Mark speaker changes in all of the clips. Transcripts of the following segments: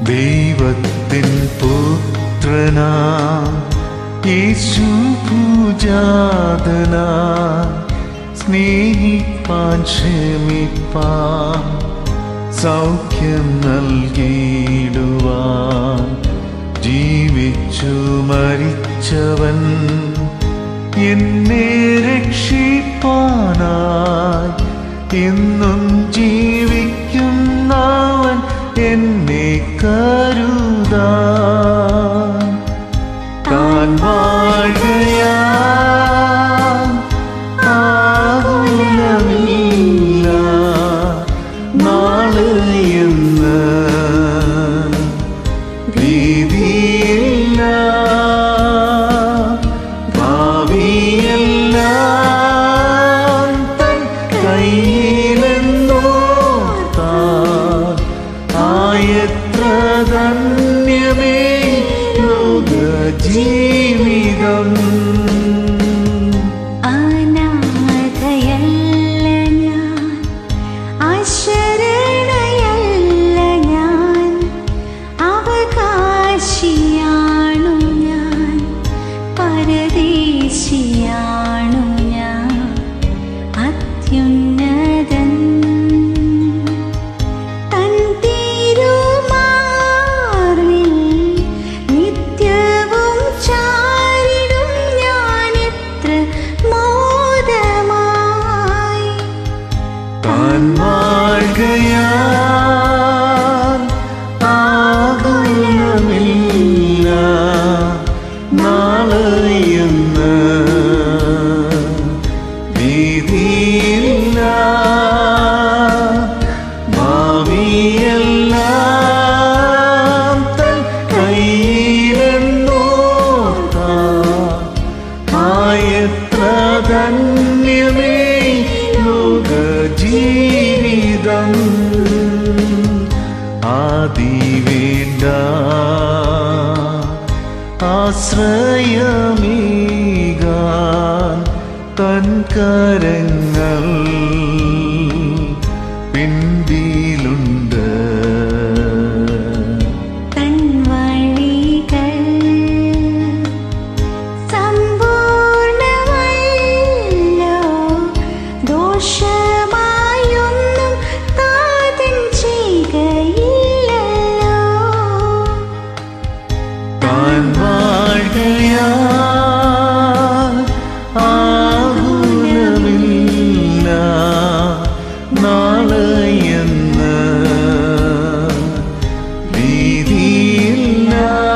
Speaker 1: ദൈവത്തിൻ പുത്രനാ യേശു പൂജാതനാ സ്നേഹിപ്പാൻ ക്ഷമിപ്പാൻ സൗഖ്യം നൽകിയിടുവാൻ ജീവിച്ചു മരിച്ചവൻ എന്നെ രക്ഷിപ്പാനായി എന്നും ജീവിക്കുന്നവൻ എന്നെ കരുതാൻ താൻ വാഴുകയാ ആകുലമില്ല നാളെ എന്ന് ഭീതിയില്ല ഭാവിയെല്ലാം തൻ കയ്യിലെന്നോർത്താൽ ആയത്ര ധന്യമേ ലോക ജീവിതം
Speaker 2: അനാഥയല്ല ഞാൻ അശരണയല്ല ഞാൻ അവകാശിയാണു ഞാൻ പരദേശിയാണു ഞാൻ അത്യുന്നതൻ തൻ തിരുമാറിൽ നിത്യവും ചാരിടും ഞാൻ എത്ര മോദമായി
Speaker 1: താൻ വാഴുകയാൽ ആകുലമില്ല നാളെയെന്ന് ഭീതിയില്ല ഭാവിയെല്ലാം തൻ കയ്യിലെന്നോർത്താൽ ആയത്ര ധന്യമേ ലോക ജീവിതം ആദി വേണ്ട ആശ്രയമീകാൻ തൻ കരങ്ങൾ പിന്തിയിലുണ്ട്
Speaker 2: തൻ വഴികൾ സമ്പൂർണമല്ലോ ദോഷമായൊന്നും താതൻ ചെയ്യുകയില്ലല്ലോ
Speaker 1: താൻ വാഴ്കയാൽ ആകുലമില്ല നാളെയെന്ന് ഭീതിയില്ല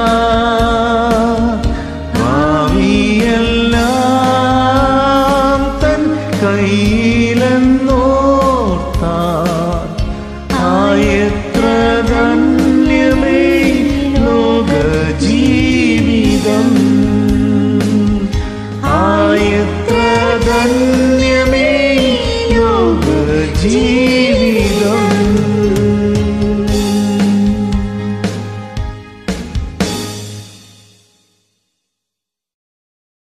Speaker 1: ഭാവിയെല്ലാം തൻ കയ്യിലെന്നോർത്താൽ ആയത്ര ധന്യമേ ലോക ജീവിതം ആയത്ര ധന്യ